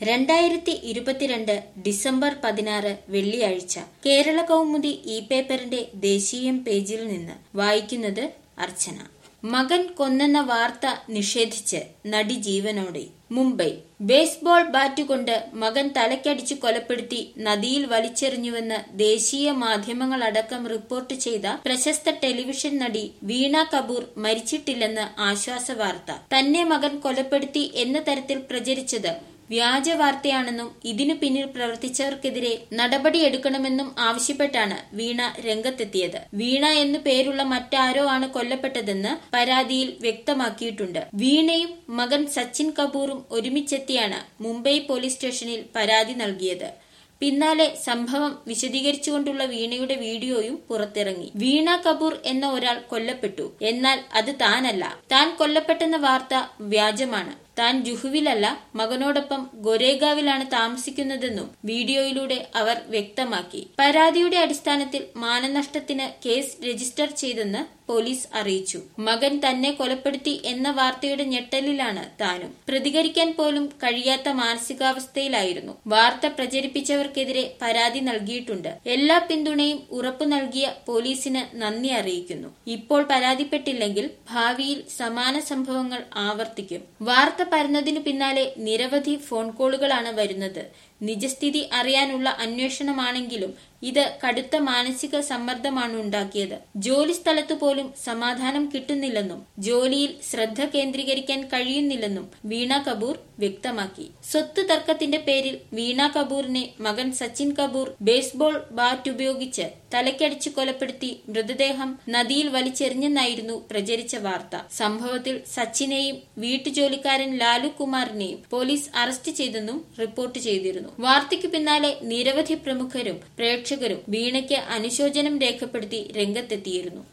രണ്ടായിരത്തി ഇരുപത്തിരണ്ട് ഡിസംബർ പതിനാറ് വെള്ളിയാഴ്ച കേരള കൗമുദി ഇ പേപ്പറിന്റെ ദേശീയം പേജിൽ നിന്ന് വായിക്കുന്നത് അർച്ചന മകൻ കൊന്നെന്ന വാർത്ത നിഷേധിച്ച് നടി ജീവനോടെ മുംബൈ ബേസ്ബോൾ ബാറ്റുകൊണ്ട് മകൻ തലക്കടിച്ചു കൊലപ്പെടുത്തി നദിയിൽ വലിച്ചെറിഞ്ഞുവെന്ന് ദേശീയ മാധ്യമങ്ങളടക്കം റിപ്പോർട്ട് ചെയ്ത പ്രശസ്ത ടെലിവിഷൻ നടി വീണ കപൂർ മരിച്ചിട്ടില്ലെന്ന് ആശ്വാസ വാർത്ത തന്നെ മകൻ കൊലപ്പെടുത്തി എന്ന തരത്തിൽ പ്രചരിച്ചത് വ്യാജ വാർത്തയാണെന്നും ഇതിനു പിന്നിൽ പ്രവർത്തിച്ചവർക്കെതിരെ നടപടിയെടുക്കണമെന്നും ആവശ്യപ്പെട്ടാണ് വീണ രംഗത്തെത്തിയത് വീണ എന്നു പേരുള്ള മറ്റാരോ ആണ് കൊല്ലപ്പെട്ടതെന്ന് പരാതിയിൽ വ്യക്തമാക്കിയിട്ടുണ്ട് വീണയും മകൻ സച്ചിൻ കപൂറും ഒരുമിച്ചെത്തിയാണ് മുംബൈ പോലീസ് സ്റ്റേഷനിൽ പരാതി നൽകിയത് പിന്നാലെ സംഭവം വിശദീകരിച്ചുകൊണ്ടുള്ള വീണയുടെ വീഡിയോയും പുറത്തിറങ്ങി വീണ കപൂർ എന്ന ഒരാൾ കൊല്ലപ്പെട്ടു എന്നാൽ അത് താനല്ല താൻ കൊല്ലപ്പെട്ടെന്ന വാർത്ത വ്യാജമാണ് താൻ ജുഹുവിലല്ല മകനോടൊപ്പം ഗൊരേഗാവിലാണ് താമസിക്കുന്നതെന്നും വീഡിയോയിലൂടെ അവർ വ്യക്തമാക്കി പരാതിയുടെ അടിസ്ഥാനത്തിൽ മാനനഷ്ടത്തിന് കേസ് രജിസ്റ്റർ ചെയ്തെന്ന് പോലീസ് അറിയിച്ചു മകൻ തന്നെ കൊലപ്പെടുത്തി എന്ന വാർത്തയുടെ ഞെട്ടലിലാണ് താനും പ്രതികരിക്കാൻ പോലും കഴിയാത്ത മാനസികാവസ്ഥയിലായിരുന്നു വാർത്ത പ്രചരിപ്പിച്ചവർക്കെതിരെ പരാതി നൽകിയിട്ടുണ്ട് എല്ലാ പിന്തുണയും ഉറപ്പു നൽകിയ പോലീസിന് നന്ദി അറിയിക്കുന്നു ഇപ്പോൾ പരാതിപ്പെട്ടില്ലെങ്കിൽ ഭാവിയിൽ സമാന സംഭവങ്ങൾ ആവർത്തിക്കും വാർത്ത പരന്നതിനു പിന്നാലെ നിരവധി ഫോൺ കോളുകളാണ് വരുന്നത് നിജസ്ഥിതി അറിയാനുള്ള അന്വേഷണമാണെങ്കിലും ഇത് കടുത്ത മാനസിക സമ്മർദ്ദമാണ് ഉണ്ടാക്കിയത് ജോലി സ്ഥലത്തു പോലും സമാധാനം കിട്ടുന്നില്ലെന്നും ജോലിയിൽ ശ്രദ്ധ കേന്ദ്രീകരിക്കാൻ കഴിയുന്നില്ലെന്നും വീണ കപൂർ വ്യക്തമാക്കി സ്വത്ത് തർക്കത്തിന്റെ പേരിൽ വീണ കപൂറിനെ മകൻ സച്ചിൻ കപൂർ ബേസ്ബോൾ ബാറ്റ് ഉപയോഗിച്ച് തലക്കടിച്ചു കൊലപ്പെടുത്തി മൃതദേഹം നദിയിൽ വലിച്ചെറിഞ്ഞെന്നായിരുന്നു പ്രചരിച്ച വാർത്ത സംഭവത്തിൽ സച്ചിനെയും വീട്ടുജോലിക്കാരൻ ലാലു കുമാറിനെയും പോലീസ് അറസ്റ്റ് ചെയ്തെന്നും റിപ്പോർട്ട് ചെയ്തിരുന്നു വാർത്തയ്ക്കു പിന്നാലെ നിരവധി പ്രമുഖരും പ്രേക്ഷകരും വീണയ്ക്ക് അനുശോചനം രേഖപ്പെടുത്തി രംഗത്തെത്തിയിരുന്നു